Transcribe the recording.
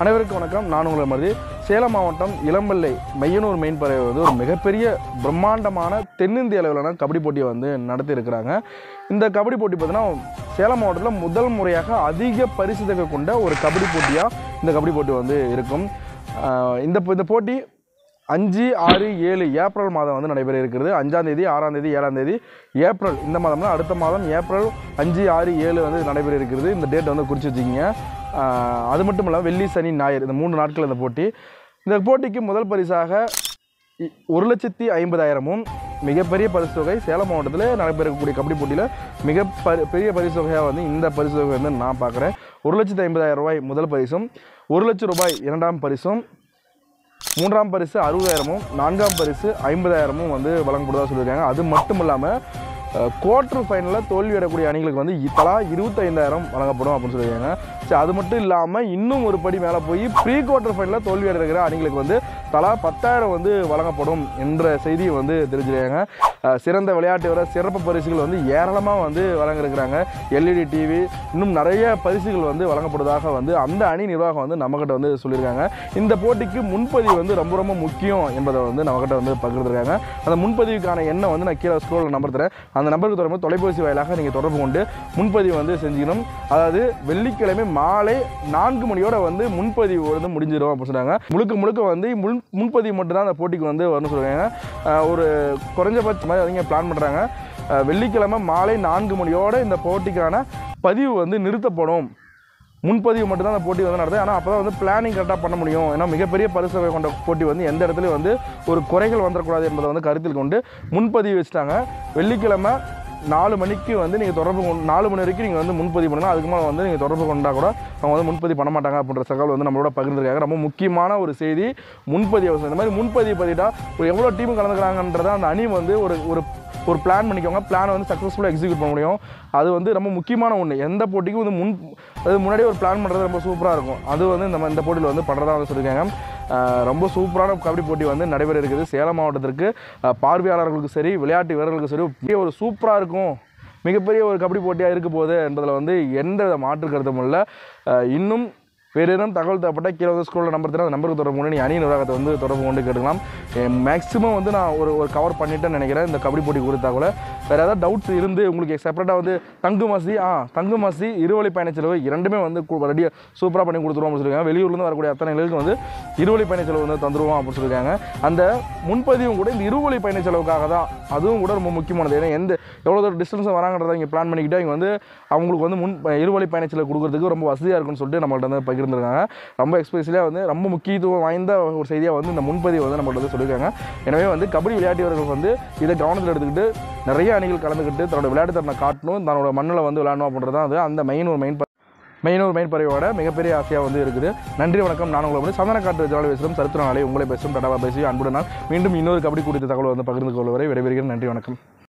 அனைவருக்கும் வணக்கம் நான் உங்களை மாதிரி சேலம் மாவட்டம் இளம்பள்ளை மையனூர் மெயின் பறவை வந்து ஒரு மிகப்பெரிய பிரம்மாண்டமான தென்னிந்திய அளவிலான கபடி போட்டியை வந்து நடத்தி இருக்கிறாங்க இந்த கபடி போட்டி பார்த்தீங்கன்னா சேலம் மாவட்டத்தில் முதல் முறையாக அதிக பரிசு தொகை கொண்ட ஒரு கபடி போட்டியாக இந்த கபடி போட்டி வந்து இருக்கும் ஆஹ் இந்த இந்த போட்டி அஞ்சு ஆறு ஏழு ஏப்ரல் மாதம் வந்து நடைபெற இருக்கிறது அஞ்சாம் தேதி ஆறாம் தேதி ஏழாம் தேதி ஏப்ரல் இந்த மாதம்னா அடுத்த மாதம் ஏப்ரல் அஞ்சு ஆறு ஏழு வந்து நடைபெற இருக்கிறது இந்த டேட் வந்து குறித்து வச்சுக்கிங்க ஆஹ் அது மட்டும் இல்லாமல் வெள்ளி சனி ஞாயிறு இந்த மூணு நாட்கள் இந்த போட்டி இந்த போட்டிக்கு முதல் பரிசாக இ- ஒரு லட்சத்தி ஐம்பதாயிரமும் மிகப்பெரிய பரிசு தொகை சேலம் மாவட்டத்தில் நடைபெறக்கூடிய கபடி போட்டியில் மிக பரி- பெரிய பரிசு தொகையாக வந்து இந்த பரிசு தொகை வந்து நான் பார்க்குறேன் ஒரு லட்சத்தி ஐம்பதாயிரம் ரூபாய் முதல் பரிசும் ஒரு லட்சம் ரூபாய் இரண்டாம் பரிசும் மூன்றாம் பரிசு அறுபதாயிரமும் நான்காம் பரிசு ஐம்பதாயிரமும் வந்து வழங்கப்படுவதாக சொல்லியிருக்காங்க அது மட்டும் இல்லாமல் குவார்டர் ஃபைனலில் தோல்வி அடையக்கூடிய அணிகளுக்கு வந்து இ- தலா இருபத்தைந்தாயிரம் வழங்கப்படும் அப்படின்னு சொல்லியிருக்காங்க சரி அது மட்டும் இல்லாமல் இன்னும் ஒரு படி மேலே போய் ப்ரீ குவார்டர் ஃபைனலில் தோல்வி அடைகிற அணிகளுக்கு வந்து தலா பத்தாயிரம் வந்து வழங்கப்படும் என்ற செய்தியை வந்து தெரிஞ்சிருக்காங்க அஹ் சிறந்த விளையாட்டு வீரர் சிறப்பு பரிசுகள் வந்து ஏராளமாக வந்து வழங்கியிருக்கிறாங்க எல்இடி டிவி இன்னும் நிறைய பரிசுகள் வந்து வழங்கப்படுவதாக வந்து அந்த அணி நிர்வாகம் வந்து நம்மக்கிட்ட வந்து சொல்லியிருக்காங்க இந்த போட்டிக்கு முன்பதிவு வந்து ரொம்ப ரொம்ப முக்கியம் என்பதை வந்து நம்மக்கிட்ட வந்து பகிர்ந்துருக்காங்க அந்த முன்பதிவுக்கான எண்ணை வந்து நான் கீழே ஸ்க்ரோலில் நம்பர் தரேன் அந்த நம்பருக்கு தொடர்பு தொலைபேசி வாயிலாக நீங்கள் தொடர்பு கொண்டு முன்பதிவு வந்து செஞ்சுக்கணும் அதாவது வெள்ளிக்கிழமை மாலை நான்கு மணியோட வந்து முன்பதிவு வந்து முடிஞ்சிடும் அப்படின்னு சொன்னாங்க முழுக்க முழுக்க வந்து முன் முன்பதிவு மட்டும்தான் அந்த போட்டிக்கு வந்து வரணும்னு சொல்லுவாங்க அஹ் ஒரு குறைஞ்சபட்ச மாதிரி அவங்க பிளான் பண்ணுறாங்க வெள்ளிக்கிழமை மாலை நான்கு மணியோட இந்த போட்டிக்கான பதிவு வந்து நிறுத்தப்படும் முன்பதிவு மட்டும்தான் அந்த போட்டி வந்து நடத்துது ஆனால் அப்போ தான் வந்து பிளானிங் கரெக்டாக பண்ண முடியும் ஏன்னா மிகப்பெரிய பரிசு தொகை கொண்ட போட்டி வந்து எந்த இடத்துலையும் வந்து ஒரு குறைகள் வந்துடக்கூடாது என்பதை வந்து கருத்தில் கொண்டு முன்பதிவு வச்சுட்டாங்க வெள்ளிக்கிழமை நாலு மணிக்கு வந்து நீங்கள் தொடர்பு கொண்டு நாலு மணி வரைக்கும் நீங்கள் வந்து முன்பதிவு பண்ணலாம் அதுக்கு மேலே வந்து நீங்கள் தொடர்பு கொண்டா கூட அவங்க வந்து முன்பதிவு பண்ண மாட்டாங்க அப்படின்ற தகவல் வந்து நம்மளோட பகிர்ந்துருக்காங்க ரொம்ப முக்கியமான ஒரு செய்தி முன்பதிவு அவசியம். இந்த மாதிரி முன்பதிவு பதிவிட்டா ஒரு எவ்வளோ டீம் கலந்துக்கிறாங்கன்றத அந்த அணி வந்து ஒரு ஒரு ஒரு பிளான் பண்ணிக்கோங்க பிளான் வந்து சக்ஸஸ்ஃபுல்லாக எக்ஸிக்யூட் பண்ண முடியும் அது வந்து ரொம்ப முக்கியமான ஒன்று எந்த போட்டிக்கும் வந்து முன் அது முன்னாடியே ஒரு பிளான் பண்ணுறது ரொம்ப சூப்பராக இருக்கும் அது வந்து இந்த ம- இந்த போட்டியில் வந்து பண்ணுறதா வந்து சொல்லியிருக்காங்க ஆஹ் ரொம்ப சூப்பரான கபடி போட்டி வந்து நடைபெற இருக்குது சேலம் மாவட்டத்திற்கு ஆஹ் பார்வையாளர்களுக்கு சரி விளையாட்டு வீரர்களுக்கு சரி பெரிய ஒரு சூப்பராக இருக்கும் மிகப்பெரிய ஒரு கபடி போட்டியாக இருக்க போகுது என்பதில் வந்து எந்த வித மாற்று கருத்தும் இல்லை ஆஹ் இன்னும் வேறு ஏதும் தகவல் தேவைப்பட்ட கீழே வந்து ஸ்கூலில் நம்பர் தரேன் அந்த நம்பருக்கு தொடர்பு கொண்டு நீ அணி நிர்வாகத்தை வந்து தொடர்பு கொண்டு கேட்டுக்கலாம் மேக்ஸிமம் வந்து நான் ஒரு ஒரு கவர் பண்ணிட்டேன்னு நினைக்கிறேன் இந்த கபடி போட்டி கொடுத்தா கூட வேறு ஏதாவது டவுட்ஸ் இருந்து உங்களுக்கு செப்பரேட்டாக வந்து தங்கு மசி ஆ தங்கு மசி இருவழி பயண செலவு இரண்டுமே வந்து ரெடியாக சூப்பராக பண்ணி கொடுத்துருவோம் அப்படின்னு சொல்லியிருக்காங்க வெளியூர்லேருந்து வரக்கூடிய அத்தனை நிலைக்கு வந்து இருவழி பயண செலவு வந்து தந்துருவோம் அப்படின்னு சொல்லியிருக்காங்க அந்த முன்பதிவும் கூட இந்த இருவழி பயண செலவுக்காக தான் அதுவும் கூட ரொம்ப முக்கியமானது ஏன்னா எந்த எவ்வளோ தூரம் டிஸ்டன்ஸ் வராங்கன்றதை இங்கே பிளான் பண்ணிக்கிட்டு இங்கே வந்து அவங்களுக்கு வந்து முன் இருவழி பயண செலவு கொடுக்கறதுக்கு ரொம்ப வசதியாக இருக்கும்னு சொல்லிட்டு நம்மள்ட்ட வந்து பகிர்ந்துருக்காங்க ரொம்ப எக்ஸ்பெஷலியாக வந்து ரொம்ப முக்கியத்துவம் வாய்ந்த ஒரு செய்தியாக வந்து இந்த முன்பதிவு வந்து நம்மள்ட்ட வந்து சொல்லியிருக்காங்க எனவே வந்து கபடி விளையாட்டு வீரர்கள் வந்து இதை கவனத்தில் எடுத்துக்கிட்டு நிறைய அணிகள் கலந்துக்கிட்டு தன்னோட விளையாட்டு திறனை காட்டணும் தன்னோட மண்ணில் வந்து விளையாடணும் அப்படின்றது தான் அது அந்த மெயின் ஒரு மெயின் மெயின் ஒரு மெயின் பறவையோட மிகப்பெரிய ஆசையாக வந்து இருக்குது நன்றி வணக்கம் நான் உங்களை வந்து சந்தன காட்டு ஜனால பேசுகிறோம் சரித்திர நாளை உங்களை பேசும் தடவா பேசி அன்புடன் நான் மீண்டும் இன்னொரு கபடி குறித்த தகவல் வந்து பகிர்ந்து கொள்வரை விடைபெறுகிறேன் நன்றி வணக்கம்